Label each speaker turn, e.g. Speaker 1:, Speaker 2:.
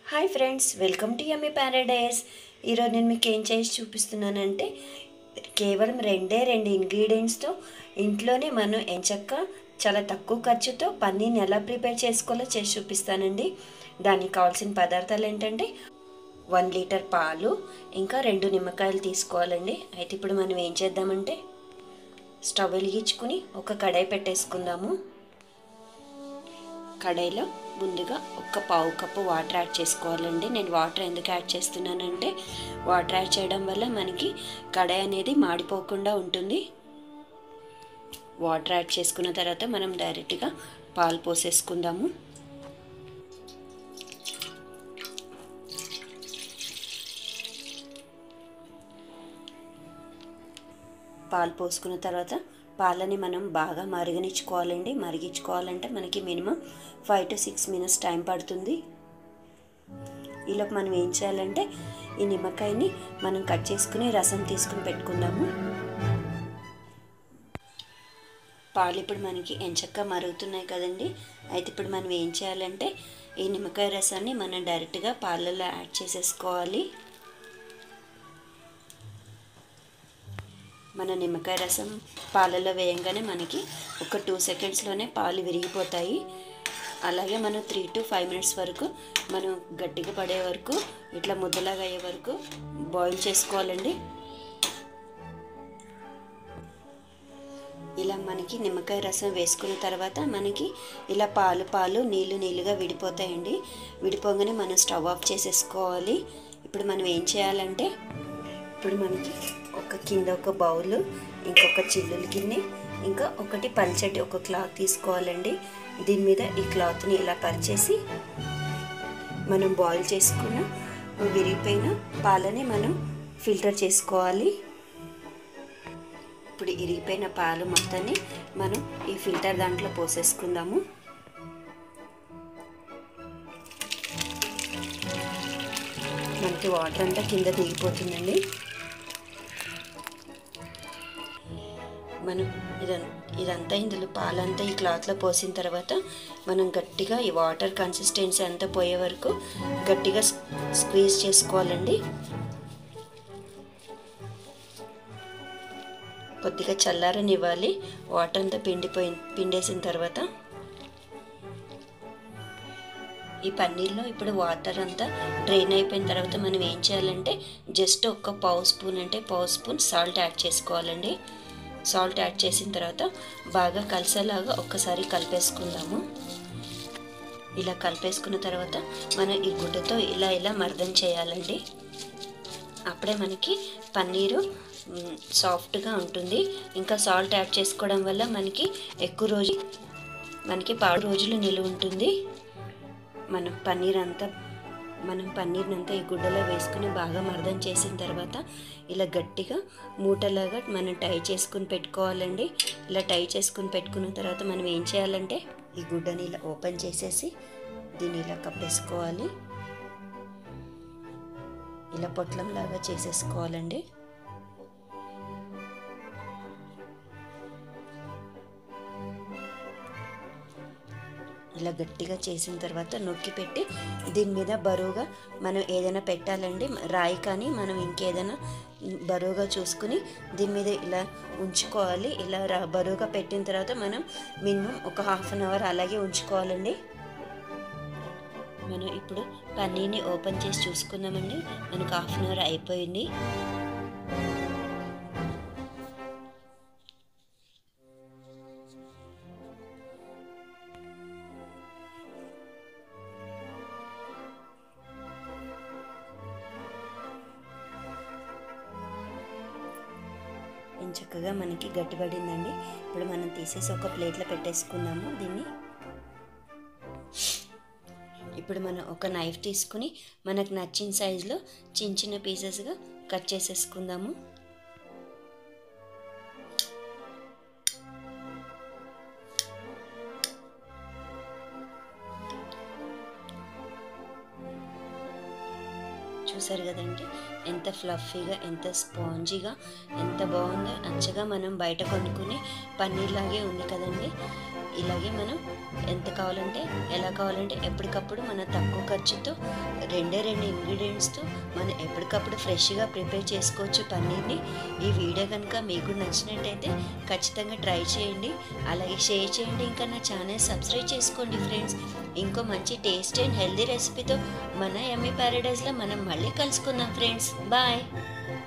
Speaker 1: hi friends welcome to yummy paradise ఈరోజు నేను మీకు ఏం చేసి చూపిస్తున్నానంటే కేవలం రెండే రెండు ఇంగ్రీడియంట్స్తో ఇంట్లోనే మనం ఎంచక్క చాలా తక్కువ ఖర్చుతో పన్నీర్ని ఎలా ప్రిపేర్ చేసుకోవాలో చేసి చూపిస్తానండి దానికి కావాల్సిన పదార్థాలు ఏంటంటే వన్ లీటర్ పాలు ఇంకా రెండు నిమ్మకాయలు తీసుకోవాలండి అయితే ఇప్పుడు మనం ఏం చేద్దామంటే స్టవ్ వెలిగించుకుని ఒక కడాయి పెట్టేసుకుందాము కడాయిలో ముందుగా ఒక పావు కప్పు వాటర్ యాడ్ చేసుకోవాలండి నేను వాటర్ ఎందుకు యాడ్ చేస్తున్నానంటే వాటర్ యాడ్ చేయడం వల్ల మనకి కడాయి అనేది మాడిపోకుండా ఉంటుంది వాటర్ యాడ్ చేసుకున్న తర్వాత మనం డైరెక్ట్గా పాలు పోసేసుకుందాము పాలు పోసుకున్న తర్వాత పాలని మనం బాగా మరిగనిచ్చుకోవాలండి మరిగించుకోవాలంటే మనకి minimum five to six minutes time పడుతుంది ఈలోపు మనం ఏం చేయాలంటే ఈ నిమ్మకాయని మనం కట్ చేసుకుని రసం తీసుకుని పెట్టుకుందాము పాలు ఇప్పుడు మనకి ఎంచక్క మరుగుతున్నాయి కదండి అయితే ఇప్పుడు మనం ఏం చేయాలంటే ఈ నిమ్మకాయ రసాన్ని మనం డైరెక్ట్గా పాలలో యాడ్ చేసేసుకోవాలి మన నిమ్మకాయ రసం పాలలో వేయంగానే మనకి ఒక టూ సెకండ్స్లోనే పాలు విరిగిపోతాయి అలాగే మనం త్రీ టు ఫైవ్ మినిట్స్ వరకు మనం గట్టిగా పడే వరకు ఇట్లా ముద్దలాగా అయ్యే వరకు బాయిల్ చేసుకోవాలండి ఇలా మనకి నిమ్మకాయ రసం వేసుకున్న తర్వాత మనకి ఇలా పాలు పాలు నీళ్ళు నీళ్ళుగా విడిపోతాయండి విడిపోగానే మనం స్టవ్ ఆఫ్ చేసేసుకోవాలి ఇప్పుడు మనం ఏం చేయాలంటే ఇప్పుడు మనకి ఒక కింద ఒక బౌల్ ఇంకొక చిల్లుల గిన్నె ఇంకా ఒకటి పల్చటి ఒక క్లాత్ తీసుకోవాలండి దీని మీద ఈ క్లాత్ని ఇలా పరిచేసి మనం బాయిల్ చేసుకున్న విరిగిపోయిన పాలని మనం ఫిల్టర్ చేసుకోవాలి ఇప్పుడు ఇరిగిపోయిన పాలు మొత్తాన్ని మనం ఈ ఫిల్టర్ దాంట్లో పోసేసుకుందాము మనకి వాటర్ అంతా కింద దిగిపోతుందండి మనం ఇదం ఇదంతా ఇందులో పాలంతా ఈ క్లాత్లో పోసిన తర్వాత మనం గట్టిగా ఈ వాటర్ కన్సిస్టెన్సీ అంతా పోయే వరకు గట్టిగా స్క్వీజ్ చేసుకోవాలండి కొద్దిగా చల్లారనివ్వాలి వాటర్ అంతా పిండిపోయి పిండేసిన తర్వాత ఈ పన్నీర్లో ఇప్పుడు వాటర్ అంతా డ్రైన్ అయిపోయిన తర్వాత మనం ఏం చేయాలంటే జస్ట్ ఒక పావు స్పూన్ అంటే పావు స్పూన్ సాల్ట్ యాడ్ చేసుకోవాలండి సాల్ట్ యాడ్ చేసిన తర్వాత బాగా కలిసేలాగా ఒక్కసారి కలిపేసుకుందాము ఇలా కలిపేసుకున్న తర్వాత మనం ఈ గుడ్డతో ఇలా ఇలా మర్దం చేయాలండి అప్పుడే మనకి పన్నీరు సాఫ్ట్గా ఉంటుంది ఇంకా సాల్ట్ యాడ్ చేసుకోవడం వల్ల మనకి ఎక్కువ రోజు మనకి పాడు రోజులు నిలువ ఉంటుంది మనం పన్నీర్ అంతా మనం పన్నీర్నంతా ఈ గుడ్డలో వేసుకుని బాగా మర్దం చేసిన తర్వాత ఇలా గట్టిగా మూటలాగా మనం టై చేసుకుని పెట్టుకోవాలండి ఇలా టై చేసుకుని పెట్టుకున్న తర్వాత మనం ఏం చేయాలంటే ఈ గుడ్డని ఇలా ఓపెన్ చేసేసి దీన్ని ఇలా కప్పేసుకోవాలి ఇలా పొట్లంలాగా చేసేసుకోవాలండి ఇలా గట్టిగా చేసిన తర్వాత నొక్కి పెట్టి దీని మీద బరువుగా మనం ఏదైనా పెట్టాలండి రాయి కానీ మనం ఇంకేదైనా బరువుగా చూసుకుని దీని మీద ఇలా ఉంచుకోవాలి ఇలా బరువుగా పెట్టిన తర్వాత మనం మినిమం ఒక హాఫ్ అన్ అవర్ అలాగే ఉంచుకోవాలండి మనం ఇప్పుడు పన్నీర్ని ఓపెన్ చేసి చూసుకుందామండి మనకు హాఫ్ అన్ అవర్ అయిపోయింది చక్కగా మనకి గట్టిపడిందండి ఇప్పుడు మనం తీసేసి ఒక ప్లేట్లో పెట్టేసుకుందాము దీన్ని ఇప్పుడు మనం ఒక నైఫ్ తీసుకుని మనకు నచ్చిన సైజులో చిన్న చిన్న పీసెస్గా కట్ చేసేసుకుందాము చూసారు కదండి ఎంత ఫ్లఫీగా ఎంత స్పాంజీగా ఎంత బాగుందో అచ్చగా మనం బయట కొనుక్కునే పన్నీర్ లాగే ఉంది కదండి ఇలాగే మనం ఎంత కావాలంటే ఎలా కావాలంటే ఎప్పటికప్పుడు మన తక్కువ ఖర్చుతో రెండే రెండు ఇంగ్రీడియంట్స్తో మనం ఎప్పటికప్పుడు ఫ్రెష్గా ప్రిపేర్ చేసుకోవచ్చు పన్నీర్ని ఈ వీడియో కనుక మీకు నచ్చినట్టయితే ఖచ్చితంగా ట్రై చేయండి అలాగే షేర్ చేయండి ఇంకా నా ఛానల్ సబ్స్క్రైబ్ చేసుకోండి ఫ్రెండ్స్ ఇంకో మంచి టేస్ట్ అండ్ హెల్దీ రెసిపీతో మన ఎమ్మీ ప్యారడైజ్లో మనం మళ్ళీ కలుసుకుందాం ఫ్రెండ్స్ బాయ్